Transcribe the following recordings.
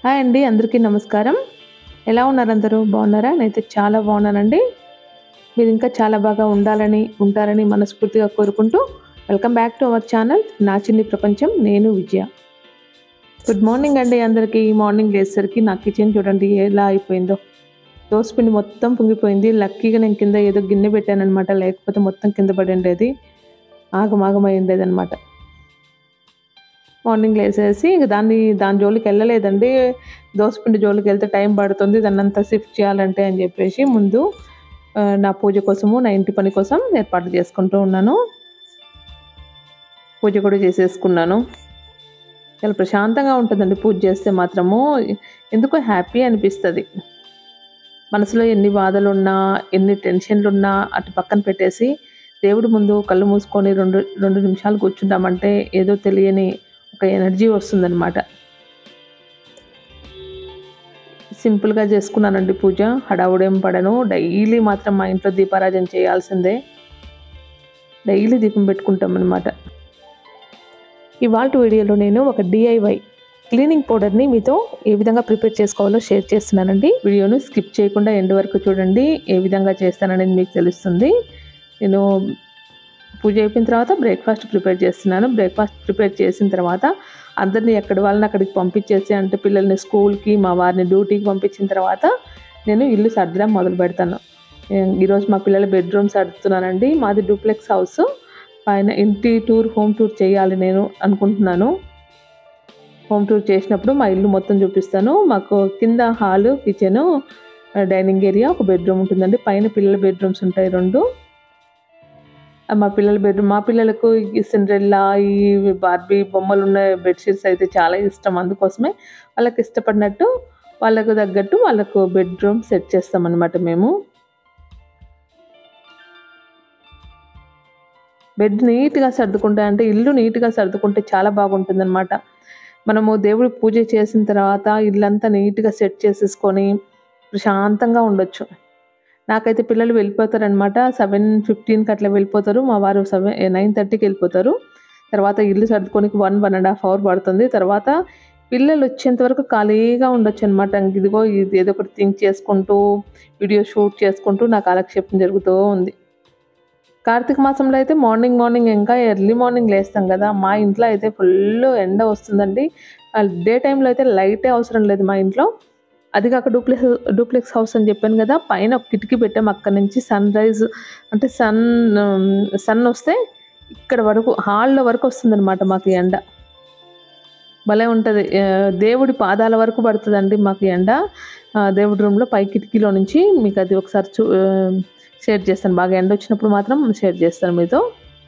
hi అండి అందరికీ నమస్కారం ఎలా ఉన్నారు అందరూ బాగున్నారా నేనైతే చాలా బాగున్నానండి మీరు ఇంకా చాలా బాగా ఉండాలని ఉంటారని మనస్ఫూర్తిగా కోరుకుంటూ welcome back to our channel నా చిన్ని ప్రపంచం నేను విజయ గుడ్ మార్నింగ్ అండి అందరికీ మార్నింగ్ లేసరికి నా కిచెన్ చూడండి ఎలా అయిపోయిందో దోసపిండి మొత్తం పొంగిపోయింది లక్కీగా నేను కింద ఏదో గిన్నె పెట్టానమాట లేకపోతే మొత్తం కింద పడి ఉండేది ఆగమాగమై ఉండేది అనమాట మార్నింగ్ లేసేసి ఇంక దాన్ని దాని జోలికి వెళ్ళలేదండి దోసపిండి జోలికి వెళ్తే టైం పడుతుంది దాన్ని అంతా షిఫ్ట్ చేయాలంటే అని చెప్పేసి ముందు ఆ, నా పూజ కోసము నా ఇంటి పని కోసం ఏర్పాట్లు చేసుకుంటూ ఉన్నాను పూజ కూడా చేసేసుకున్నాను చాలా ప్రశాంతంగా ఉంటుందండి పూజ చేస్తే మాత్రము ఎందుకో హ్యాపీ అనిపిస్తుంది మనసులో ఎన్ని బాధలు ఉన్నా ఎన్ని టెన్షన్లు ఉన్నా అటు పక్కన పెట్టేసి దేవుడి ముందు కళ్ళు మూసుకొని రెండు రెండు నిమిషాలు కూర్చుంటామంటే ఏదో తెలియని ఒక ఎనర్జీ వస్తుందన్నమాట సింపుల్గా చేసుకున్నానండి పూజ హడావుడేం పడను డైలీ మాత్రం మా ఇంట్లో దీపారాజన చేయాల్సిందే డైలీ దీపం పెట్టుకుంటాం అనమాట ఇవాళ వీడియోలో నేను ఒక డిఐవై క్లీనింగ్ పౌడర్ని మీతో ఏ విధంగా ప్రిపేర్ చేసుకోవాలో షేర్ చేస్తున్నానండి వీడియోను స్కిప్ చేయకుండా ఎండ్ వరకు చూడండి ఏ విధంగా చేస్తాననేది మీకు తెలుస్తుంది నేను పూజ అయిపోయిన తర్వాత బ్రేక్ఫాస్ట్ ప్రిపేర్ చేస్తున్నాను బ్రేక్ఫాస్ట్ ప్రిపేర్ చేసిన తర్వాత అందరినీ ఎక్కడి వాళ్ళని అక్కడికి పంపించేసి అంటే పిల్లల్ని స్కూల్కి మా వారిని డ్యూటీకి పంపించిన తర్వాత నేను ఇల్లు సర్దడం మొదలు పెడతాను ఏ- ఈరోజు మా పిల్లల బెడ్రూమ్ సర్దుతున్నానండి మాది డూప్లెక్స్ హౌస్ పైన ఇంటి టూర్ హోమ్ టూర్ చేయాలి నేను అనుకుంటున్నాను హోమ్ టూర్ చేసినప్పుడు మా ఇల్లు మొత్తం చూపిస్తాను మాకు కింద హాలు కిచెను డైనింగ్ ఏరియా ఒక బెడ్రూమ్ ఉంటుందండి పైన పిల్లల బెడ్రూమ్స్ ఉంటాయి రెండు ఆ మా పిల్లల బెడ్రూమ్ మా పిల్లలకు ఈ సిండ్రెల్లా ఈ బార్బీ బొమ్మలు ఉన్న బెడ్షీట్స్ అయితే చాలా ఇష్టం అందుకోసమే వాళ్ళకి ఇష్టపడినట్టు వాళ్ళకు తగ్గట్టు వాళ్ళకు బెడ్రూమ్ సెట్ చేస్తామన్నమాట మేము బెడ్ నీట్గా సర్దుకుంటే అంటే ఇల్లు నీట్గా సర్దుకుంటే చాలా బాగుంటుందన్నమాట మనము దేవుడి పూజ చేసిన తర్వాత ఇల్లంతా నీట్గా సెట్ చేసేసుకొని ప్రశాంతంగా ఉండొచ్చు నాకైతే పిల్లలు వెళ్ళిపోతారనమాట సెవెన్ ఫిఫ్టీన్కి అట్లా వెళ్ళిపోతారు మా వారు సెవెన్ నైన్ థర్టీకి వెళ్ళిపోతారు తర్వాత ఇల్లు సర్దుకోనికి one one and half hour పడుతుంది తర్వాత పిల్లలు వచ్చేంత వరకు ఖాళీగా ఉండొచ్చు అనమాట ఇదిగో ఇది ఏదో ఒకటి థింక్ చేసుకుంటూ వీడియో షూట్ చేసుకుంటూ నా కాలక్షేపం జరుగుతూ ఉంది కార్తీక మాసంలో అయితే మార్నింగ్ మార్నింగ్ ఇంకా ఎర్లీ మార్నింగ్ లేస్తాం కదా మా ఇంట్లో అయితే ఫుల్ ఎండ వస్తుందండి డే టైంలో అయితే లైటే అవసరం లేదు మా ఇంట్లో అది కాక డూప్లెక్స్ డూప్లెక్స్ హౌస్ అని చెప్పాను కదా పైన ఒక కిటికీ పెట్టాము అక్కడ నుంచి సన్ రైజ్ అంటే సన్ సన్ వస్తే ఇక్కడ వరకు హాల్లో వరకు వస్తుందన్నమాట మాకు ఈ ఎండ భలే ఉంటుంది దేవుడి పాదాల వరకు పడుతుందండి మాకు ఈ ఎండ ఆ, దేవుడి రూమ్లో పై కిటికీలో నుంచి మీకు అది ఒకసారి చూ షేర్ చేస్తాను బాగా ఎండ వచ్చినప్పుడు మాత్రం షేర్ చేస్తాను మీతో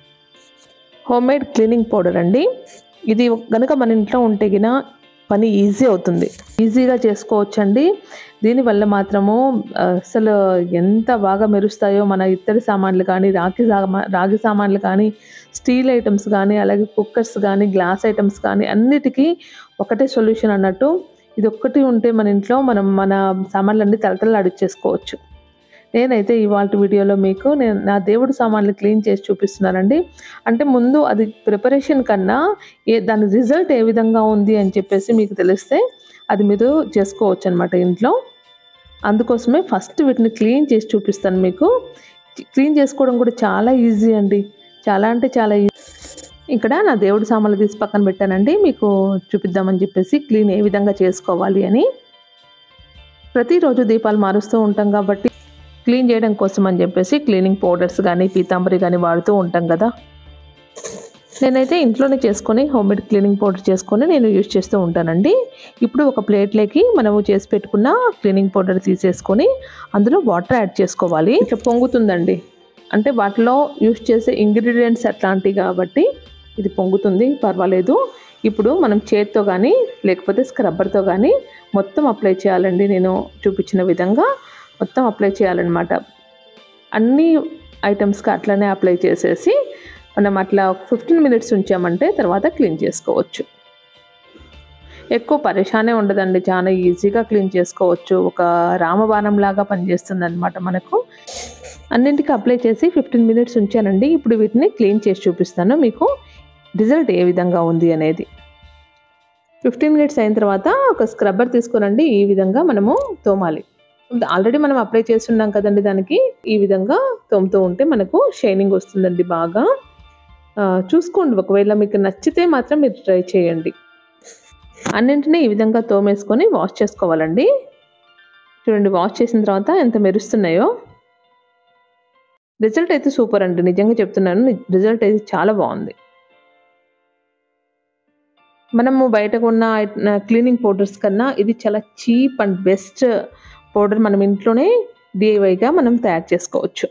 హోమ్ మేడ్ క్లీనింగ్ పౌడర్ అండి ఇది కనుక మన ఇంట్లో ఉంటే గిన పని ఈజీ అవుతుంది ఈజీగా చేసుకోవచ్చండి దీనివల్ల మాత్రము ఆ, అసలు ఎంత బాగా మెరుస్తాయో మన ఇత్తడి సామాన్లు కానీ రాగి సామా రాగి సామాన్లు కానీ స్టీల్ ఐటమ్స్ కానీ అలాగే కుక్కర్స్ కానీ గ్లాస్ ఐటమ్స్ కానీ అన్నిటికీ ఒకటే సొల్యూషన్ అన్నట్టు ఇది ఒక్కటి ఉంటే మన ఇంట్లో మనం మన సామాన్లన్నీ తలతలలాడిచ్చేసుకోవచ్చు నేనైతే ఇవాళ వీడియోలో మీకు నేను నా దేవుడి సామాన్లు క్లీన్ చేసి చూపిస్తున్నానండి అంటే ముందు అది ప్రిపరేషన్ కన్నా ఏ దాని రిజల్ట్ ఏ విధంగా ఉంది అని చెప్పేసి మీకు తెలిస్తే అది మీరు చేసుకోవచ్చు అనమాట ఇంట్లో అందుకోసమే ఫస్ట్ వీటిని క్లీన్ చేసి చూపిస్తాను మీకు క్లీన్ చేసుకోవడం కూడా చాలా ఈజీ అండి చాలా అంటే చాలా ఈజీ ఇక్కడ నా దేవుడి సామాన్లు తీసి పక్కన పెట్టానండి మీకు చూపిద్దామని చెప్పేసి క్లీన్ ఏ విధంగా చేసుకోవాలి అని ప్రతిరోజు దీపాలు మారుస్తూ ఉంటాం కాబట్టి క్లీన్ చేయడం కోసం అని చెప్పేసి క్లీనింగ్ పౌడర్స్ కానీ పీతాంబరి కానీ వాడుతూ ఉంటాం కదా నేనైతే ఇంట్లోనే చేసుకొని హోమ్మేడ్ క్లీనింగ్ పౌడర్ చేసుకొని నేను యూజ్ చేస్తూ ఉంటానండి ఇప్పుడు ఒక ప్లేట్లోకి మనము చేసి పెట్టుకున్న క్లీనింగ్ పౌడర్ తీసేసుకొని అందులో వాటర్ యాడ్ చేసుకోవాలి ఇట్లా పొంగుతుందండి అంటే వాటిలో యూజ్ చేసే ఇంగ్రీడియంట్స్ అట్లాంటివి కాబట్టి ఇది పొంగుతుంది పర్వాలేదు ఇప్పుడు మనం చేత్తో కానీ లేకపోతే స్క్రబ్బర్తో కానీ మొత్తం అప్లై చేయాలండి నేను చూపించిన విధంగా మొత్తం అప్లై చేయాలన్నమాట అన్ని ఐటమ్స్కి అట్లనే అప్లై చేసేసి మనం అట్లా ఫిఫ్టీన్ మినిట్స్ ఉంచామంటే తర్వాత క్లీన్ చేసుకోవచ్చు ఎక్కువ పరేషానే ఉండదండి చాలా ఈజీగా క్లీన్ చేసుకోవచ్చు ఒక రామబాణం లాగా పనిచేస్తుంది అనమాట మనకు అన్నింటికి అప్లై చేసి ఫిఫ్టీన్ మినిట్స్ ఉంచానండి ఇప్పుడు వీటిని క్లీన్ చేసి చూపిస్తాను మీకు రిజల్ట్ ఏ విధంగా ఉంది అనేది ఫిఫ్టీన్ మినిట్స్ అయిన తర్వాత ఒక స్క్రబ్బర్ తీసుకురండి ఈ విధంగా మనము తోమాలి ఆల్రెడీ మనం అప్లై చేస్తున్నాం కదండి దానికి ఈ విధంగా తోముతూ ఉంటే మనకు షైనింగ్ వస్తుందండి బాగా ఆ, చూసుకోండి ఒకవేళ మీకు నచ్చితే మాత్రం మీరు ట్రై చేయండి అన్నింటినీ ఈ విధంగా తోమేసుకొని వాష్ చేసుకోవాలండి చూడండి వాష్ చేసిన తర్వాత ఎంత మెరుస్తున్నాయో రిజల్ట్ అయితే సూపర్ అండి నిజంగా చెప్తున్నాను రిజల్ట్ అయితే చాలా బాగుంది మనము బయట ఉన్న క్లీనింగ్ పౌడర్స్ కన్నా ఇది చాలా చీప్ అండ్ బెస్ట్ పౌడర్ మనం ఇంట్లోనే డిఐవైగా మనం తయారు చేసుకోవచ్చు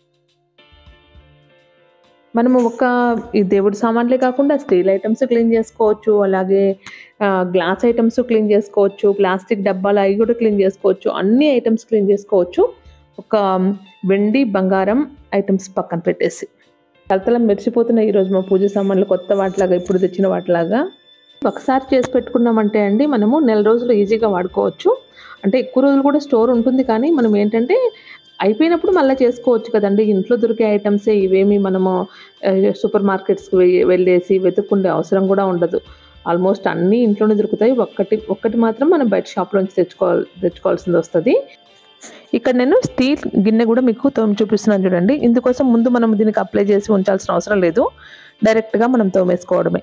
మనము ఒక ఈ దేవుడి సామాన్లే కాకుండా స్టీల్ ఐటమ్స్ క్లీన్ చేసుకోవచ్చు అలాగే గ్లాస్ ఐటమ్స్ క్లీన్ చేసుకోవచ్చు ప్లాస్టిక్ డబ్బాలు అవి కూడా క్లీన్ చేసుకోవచ్చు అన్ని ఐటమ్స్ క్లీన్ చేసుకోవచ్చు ఒక వెండి బంగారం ఐటమ్స్ పక్కన పెట్టేసి తలతల మెరిసిపోతున్నాయి ఈరోజు మా పూజ సామాన్లు కొత్త వాటిలాగా ఇప్పుడు తెచ్చిన వాటిలాగా ఒకసారి చేసి పెట్టుకున్నామంటే అండి మనము నెల రోజులు ఈజీగా వాడుకోవచ్చు అంటే ఎక్కువ రోజులు కూడా స్టోర్ ఉంటుంది కానీ మనం ఏంటంటే అయిపోయినప్పుడు మళ్ళీ చేసుకోవచ్చు కదండి ఇంట్లో దొరికే ఐటమ్సే ఇవేమి మనము సూపర్ మార్కెట్స్కి వెళ్ళేసి వెతుక్కుండే అవసరం కూడా ఉండదు ఆల్మోస్ట్ అన్నీ ఇంట్లోనే దొరుకుతాయి ఒక్కటి ఒక్కటి మాత్రం మనం బయట షాప్లోంచి తెచ్చుకోవాలి తెచ్చుకోవాల్సింది వస్తుంది ఇక్కడ నేను స్టీల్ గిన్నె కూడా మీకు తోమి చూపిస్తున్నాను చూడండి ఇందుకోసం ముందు మనం దీనికి అప్లై చేసి ఉంచాల్సిన అవసరం లేదు డైరెక్ట్గా మనం తోమేసుకోవడమే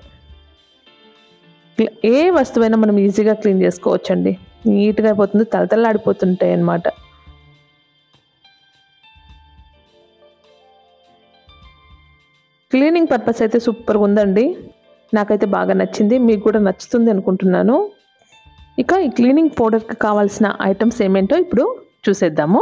ఏ వస్తువైనా మనం ఈజీగా క్లీన్ చేసుకోవచ్చండి నీట్గా అయిపోతుంది తలతల్లాడిపోతుంటాయి అన్నమాట క్లీనింగ్ పర్పస్ అయితే సూపర్గా ఉందండి నాకైతే బాగా నచ్చింది మీకు కూడా నచ్చుతుంది అనుకుంటున్నాను ఇక ఈ క్లీనింగ్ పౌడర్కి కావాల్సిన ఐటమ్స్ ఏమేంటో ఇప్పుడు చూసేద్దాము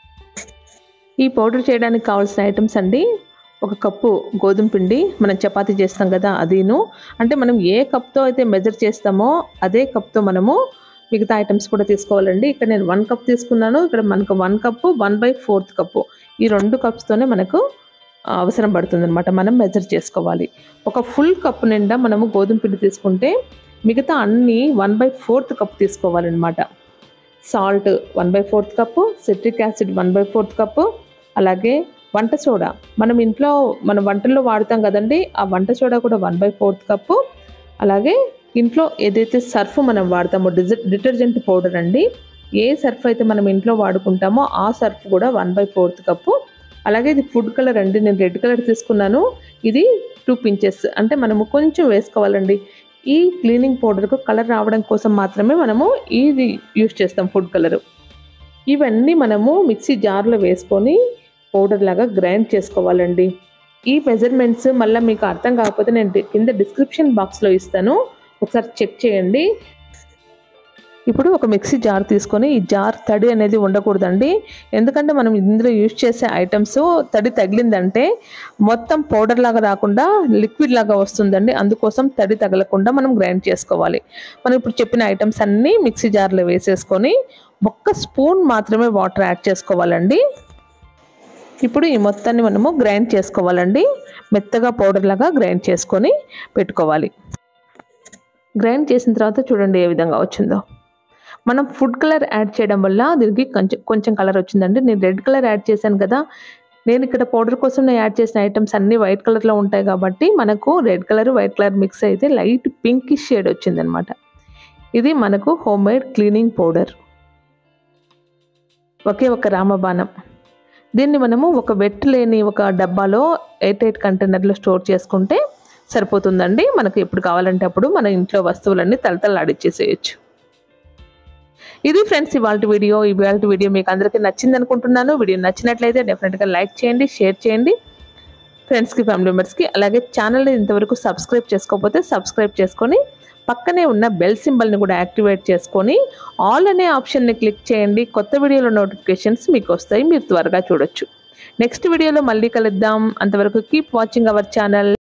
ఈ పౌడర్ చేయడానికి కావాల్సిన ఐటమ్స్ అండి ఒక కప్పు గోధుమ పిండి మనం చపాతీ చేస్తాం కదా అదిను అంటే మనం ఏ కప్తో అయితే మెజర్ చేస్తామో అదే కప్తో మనము మిగతా ఐటమ్స్ కూడా తీసుకోవాలండి ఇక్కడ నేను వన్ కప్ తీసుకున్నాను ఇక్కడ మనకు one cup one by fourth cup ఈ రెండు కప్స్తోనే మనకు అవసరం పడుతుంది అనమాట మనం మెజర్ చేసుకోవాలి ఒక ఫుల్ కప్ నిండా మనము గోధుమ పిండి తీసుకుంటే మిగతా అన్నీ వన్ బై ఫోర్త్ కప్ తీసుకోవాలన్నమాట salt one by fourth cup citric acid one by fourth cup అలాగే వంట సోడా మనం ఇంట్లో మన వంటల్లో వాడుతాం కదండి ఆ వంట సోడా కూడా వన్ బై ఫోర్త్ కప్పు అలాగే ఇంట్లో ఏదైతే సర్ఫ్ మనం వాడతామో డిజ డిటర్జెంట్ పౌడర్ అండి ఏ సర్ఫ్ అయితే మనం ఇంట్లో వాడుకుంటామో ఆ సర్ఫ్ కూడా వన్ బై ఫోర్త్ కప్పు అలాగే ఇది ఫుడ్ కలర్ అండి నేను రెడ్ కలర్ తీసుకున్నాను ఇది టూ పించెస్ అంటే మనము కొంచెం వేసుకోవాలండి ఈ క్లీనింగ్ పౌడర్కు కలర్ రావడం కోసం మాత్రమే మనము ఇది యూస్ చేస్తాం ఫుడ్ కలరు ఇవన్నీ మనము మిక్సీ జార్లో వేసుకొని పౌడర్ లాగా గ్రైండ్ చేసుకోవాలండి ఈ మెజర్మెంట్స్ మళ్ళీ మీకు అర్థం కాకపోతే నేను డి- కింద డిస్క్రిప్షన్ బాక్స్లో ఇస్తాను ఒకసారి చెక్ చేయండి ఇప్పుడు ఒక మిక్సీ జార్ తీసుకొని ఈ జార్ తడి అనేది ఉండకూడదండి ఎందుకంటే మనం ఇందులో యూజ్ చేసే ఐటమ్స్ తడి తగిలిందంటే మొత్తం పౌడర్ లాగా రాకుండా లిక్విడ్ లాగా వస్తుందండి అందుకోసం తడి తగలకుండా మనం గ్రైండ్ చేసుకోవాలి మనం ఇప్పుడు చెప్పిన ఐటమ్స్ అన్నీ మిక్సీ జార్లో వేసేసుకొని ఒక్క స్పూన్ మాత్రమే వాటర్ యాడ్ చేసుకోవాలండి ఇప్పుడు ఈ మొత్తాన్ని మనము గ్రైండ్ చేసుకోవాలండి మెత్తగా పౌడర్ లాగా గ్రైండ్ చేసుకొని పెట్టుకోవాలి గ్రైండ్ చేసిన తర్వాత చూడండి ఏ విధంగా వచ్చిందో మనం ఫుడ్ కలర్ యాడ్ చేయడం వల్ల దీనికి కొంచెం కొంచెం కలర్ వచ్చిందండి నేను రెడ్ కలర్ యాడ్ చేశాను కదా నేను ఇక్కడ పౌడర్ కోసం నేను యాడ్ చేసిన ఐటమ్స్ అన్నీ వైట్ కలర్లో ఉంటాయి కాబట్టి మనకు red colour white colour mix అయితే లైట్ పింకిష్ షేడ్ వచ్చిందనమాట ఇది మనకు హోమ్ మేడ్ క్లీనింగ్ పౌడర్ ఒకే ఒక రామబాణం దీన్ని మనము ఒక వెట్ లేని ఒక డబ్బాలో ఎయిట్ ఎయిట్ కంటైనర్లో స్టోర్ చేసుకుంటే సరిపోతుందండి మనకు ఎప్పుడు కావాలంటే అప్పుడు మన ఇంట్లో వస్తువులన్నీ తలతలాడిచ్చేసేయచ్చు ఇది ఫ్రెండ్స్ ఇవాళ వీడియో ఇవాళ వీడియో మీకు అందరికీ నచ్చింది అనుకుంటున్నాను వీడియో నచ్చినట్లయితే డెఫినెట్గా లైక్ చేయండి షేర్ చేయండి ఫ్రెండ్స్కి ఫ్యామిలీ మెంబర్స్కి అలాగే ఛానల్ని ఇంతవరకు సబ్స్క్రైబ్ చేసుకోకపోతే సబ్స్క్రైబ్ చేసుకొని పక్కనే ఉన్న బెల్ సింబల్ని కూడా యాక్టివేట్ చేసుకొని ఆల్ అనే ఆప్షన్ని క్లిక్ చేయండి కొత్త వీడియోలో నోటిఫికేషన్స్ మీకు వస్తాయి మీరు త్వరగా చూడొచ్చు నెక్స్ట్ వీడియోలో మళ్ళీ కలుద్దాం అంతవరకు కీప్ వాచింగ్ అవర్ ఛానల్